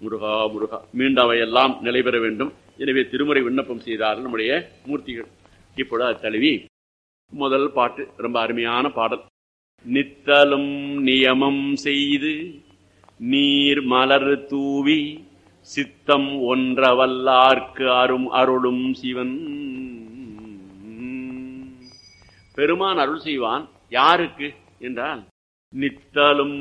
முருகா முருகா மீண்டும் அவையெல்லாம் நிலை பெற வேண்டும் எனவே திருமுறை விண்ணப்பம் செய்தார்கள் நம்முடைய மூர்த்திகள் இப்பொழுது அது தழுவி முதல் பாட்டு ரொம்ப அருமையான பாடல் நித்தலும் நியமம் செய்து நீர் மலர் தூவி சித்தம் ஒன்றவல்லார்க்கு அரும் அருளும் சிவன் பெருமான் அருள் செய்வான் யாருக்கு என்றால் நித்தலும்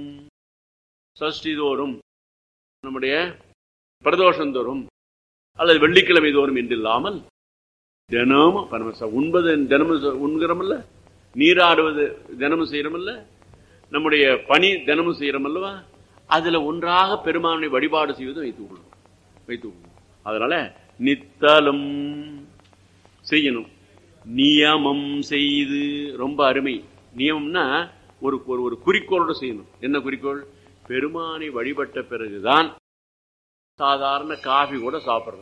சஷ்டி தோறும் நம்முடைய பிரதோஷம் தோறும் அல்லது வெள்ளிக்கிழமை தோறும் என்றில்லாமல் தினமும் பரமச உண்பது தினமும் ச- உண்கிறோமல்ல நீராடுவது தினமும் செய்யறோமல்ல நம்முடைய பணி தினமும் செய்யறோம் அல்லவா அதுல ஒன்றாக பெருமானை வழிபாடு செய்வது வைத்துக் கொள்ளும் வைத்துக் கொள்ளும் அதனால நித்தலும் செய்யணும் நியமம் செய்து ரொம்ப அருமை நியமம்னா ஒரு ஒரு ஒரு குறிக்கோளோட செய்யணும் என்ன குறிக்கோள் பெருமானை வழிபட்ட பிறகுதான் சாதாரண காஃபி கூட சாப்பிடுறது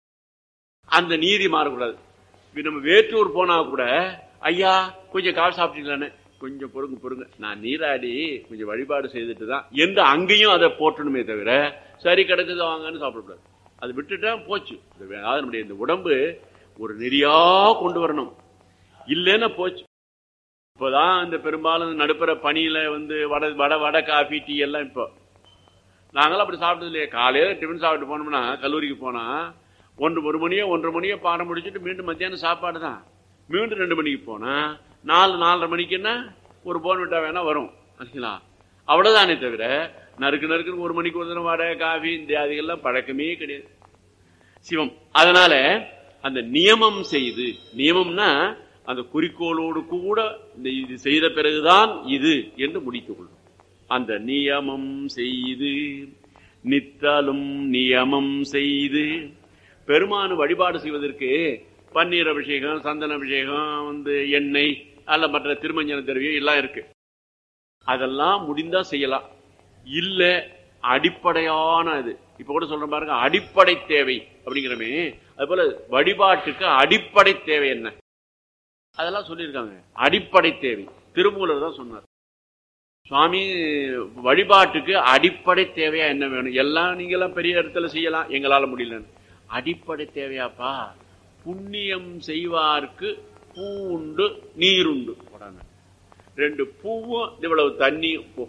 அந்த நீதி மாறக்கூடாது இப்ப நம்ம வேற்றூர் போனா கூட ஐயா கொஞ்சம் காஃபி சாப்பிட்டீங்களான்னு கொஞ்சம் பொறுங்க பொறுங்க நான் நீராடி கொஞ்சம் வழிபாடு செய்துட்டு தான் என்று அங்கேயும் அதை போற்றணுமே தவிர சரி கிடக்குது வாங்கன்னு சாப்பிடக்கூடாது அது விட்டுட்டா போச்சு இந்த வே- அதாவது நம்முடைய இந்த உடம்பு ஒரு நெறியா கொண்டு வரணும் இல்லைன்னா போச்சு இப்போதான் இந்த பெரும்பாலும் நடுப்புற பனியில வந்து வடை வடை வடை காஃபி டீ எல்லாம் இப்போ நாங்களாம் அப்படி சாப்பிட்டது இல்லையா காலையில டிஃபன் சாப்பிட்டு போனோம்னா கல்லூரிக்கு போனா ஒன்று ஒரு மணியோ ஒன்றரை மணியோ பாடம் முடிச்சுட்டு மீண்டும் மத்தியானம் சாப்பாடு தான் மீண்டும் ரெண்டு மணிக்கு போனா நாலு நாலரை மணிக்குன்னா ஒரு போன் விட்டா வேணா வரும் சரிங்களா அவ்வளவுதானே தவிர நறுக்கு நறுக்குன்னு ஒரு மணிக்கு ஒரு தினம் வடை காஃபி இந்த அதுக்கெல்லாம் பழக்கமே கிடையாது சிவம் அதனால அந்த நியமம் செய்து நியமம்னா அந்த குறிக்கோளோடு கூட இந்த இது செய்த பிறகுதான் இது என்று முடித்துக் கொள்ளும் அந்த நியமம் செய்து நித்தலும் நியமம் செய்து பெருமானு வழிபாடு செய்வதற்கு பன்னீர் அபிஷேகம் சந்தன அபிஷேகம் வந்து எண்ணெய் அல்ல மற்ற திருமஞ்சன திரவியம் எல்லாம் இருக்கு அதெல்லாம் முடிந்தா செய்யலாம் இல்ல அடிப்படையான இது இப்ப கூட சொல்ற பாருங்க அடிப்படை தேவை அப்படிங்கிறமே அது போல வழிபாட்டுக்கு அடிப்படை தேவை என்ன அதெல்லாம் சொல்லியிருக்காங்க அடிப்படை தேவை திருமூலர் தான் சொன்னார் சுவாமி வழிபாட்டுக்கு அடிப்படை தேவையா என்ன வேணும் எல்லாம் நீங்க எல்லாம் பெரிய இடத்துல செய்யலாம் எங்களால முடியலன்னு அடிப்படை தேவையாப்பா புண்ணியம் செய்வார்க்கு பூண்டு நீருண்டு போடாங்க ரெண்டு பூவும் இவ்வளவு தண்ணியும் போ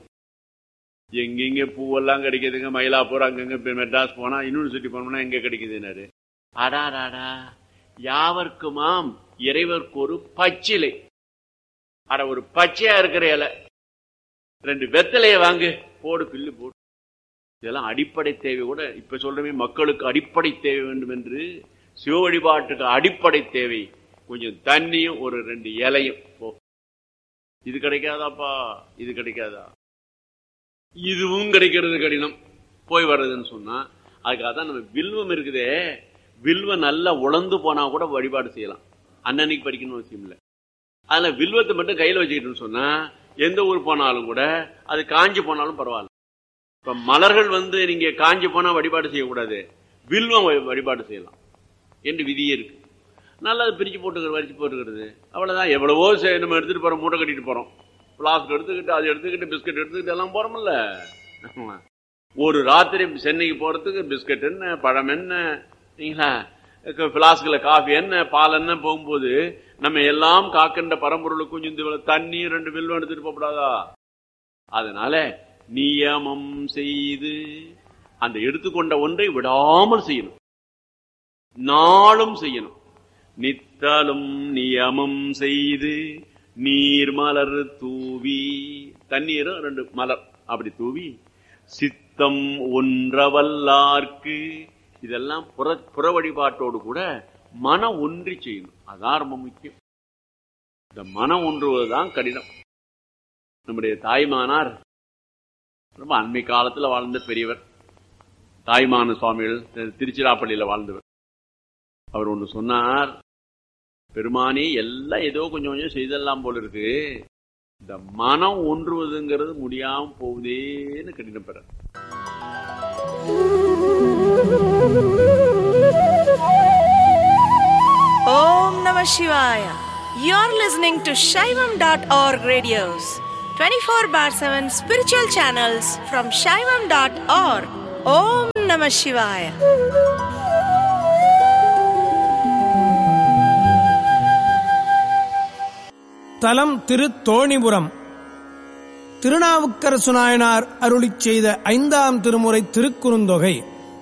எங்கெங்க பூவெல்லாம் கிடைக்குதுங்க மயிலாப்பூர் அங்கங்க இப்ப மெட்ராஸ் போனா யூனிவர்சிட்டி போனோம்னா எங்க கிடைக்குதுன்னாரு அடாடாடா யாவர்க்குமாம் இறைவர்க்கு ஒரு பச்சிலை அட ஒரு பச்சையா இருக்கிற இலை ரெண்டு வெத்தலைய வாங்கு போடு பில்லு போடு இதெல்லாம் அடிப்படை தேவை கூட இப்ப சொல்றமே மக்களுக்கு அடிப்படை தேவை வேண்டும் என்று சிவ வழிபாட்டுக்கு அடிப்படை தேவை கொஞ்சம் தண்ணியும் ஒரு ரெண்டு இலையும் போ இது கிடைக்காதாப்பா இது கிடைக்காதா இதுவும் கிடைக்கிறது கடினம் போய் வர்றதுன்னு சொன்னா அதுக்காக தான் நம்ம வில்வம் இருக்குதே வில்வம் நல்லா உழந்து போனா கூட வழிபாடு செய்யலாம் அன்னன்னைக்கு படிக்கணும் அவசியம் இல்லை அதுல வில்வத்தை மட்டும் கையில வச்சுக்கிட்டோம்னு சொன்னா எந்த ஊர் போனாலும் கூட அது காஞ்சி போனாலும் பரவாயில்ல இப்ப மலர்கள் வந்து நீங்க காஞ்சி போனா வழிபாடு செய்யக்கூடாது வில்வம் வழி- வழிபாடு செய்யலாம் என்று விதியே இருக்கு நல்லா அதை பிரிச்சு போட்டுக்கிறது வரிச்சு போட்டுக்கிறது அவ்வளவுதான் எவ்வளவோ செ- நம்ம எடுத்துட்டு போறோம் மூட்டை கட்டிட்டு போறோம் பிளாஸ்க் எடுத்துக்கிட்டு அது எடுத்துக்கிட்டு பிஸ்கட் எடுத்துக்கிட்டு எல்லாம் போறோம்ல ஆமா. ஒரு ராத்திரி சென்னைக்கு போறதுக்கு பிஸ்கட் என்ன பழம் என்ன சரிங்களா பிளாஸ்கில் காஃபி என்ன பால் என்ன போகும்போது நம்ம எல்லாம் காக்கின்ற பரம்பொருளுக்கு கொஞ்சம் இந்த தண்ணி ரெண்டு வில்வம் எடுத்துட்டு போகக்கூடாதா அதனால நியமம் செய்து அந்த எடுத்துக்கொண்ட ஒன்றை விடாமல் செய்யணும் நாளும் செய்யணும் நித்தலும் நியமம் செய்து நீர் மலர் தூவி தண்ணீரும் ரெண்டு மலர் அப்படி தூவி சித்தம் ஒன்றவல்லார்க்கு இதெல்லாம் புற புற வழிபாட்டோடு கூட மன ஒன்றி செய்யணும் அதான் ரொம்ப முக்கியம் இந்த மனம் ஒன்றுவதுதான் கடினம் நம்முடைய தாய்மானார் ரொம்ப அண்மை காலத்துல வாழ்ந்த பெரியவர் தாய்மான சுவாமிகள் திரு- திருச்சிராப்பள்ளியில வாழ்ந்தவர் அவர் ஒண்ணு சொன்னார் பெருமானே எல்லாம் ஏதோ கொஞ்சம் கொஞ்சம் செய்தெல்லாம் போல இருக்கு இந்த மனம் ஒன்றுவதுங்கிறது முடியாம போகுதேன்னு கடினம் பெற Om Namah Shivaya. You're listening to Shaivam.org radios, 24 bar 7 spiritual channels from Shaivam.org. Om Namah Shivaya. தலம் திரு தோணிபுரம் திருநாவுக்கரசு நாயனார் அருளிச் செய்த ஐந்தாம் திருமுறை திருக்குறுந்தொகை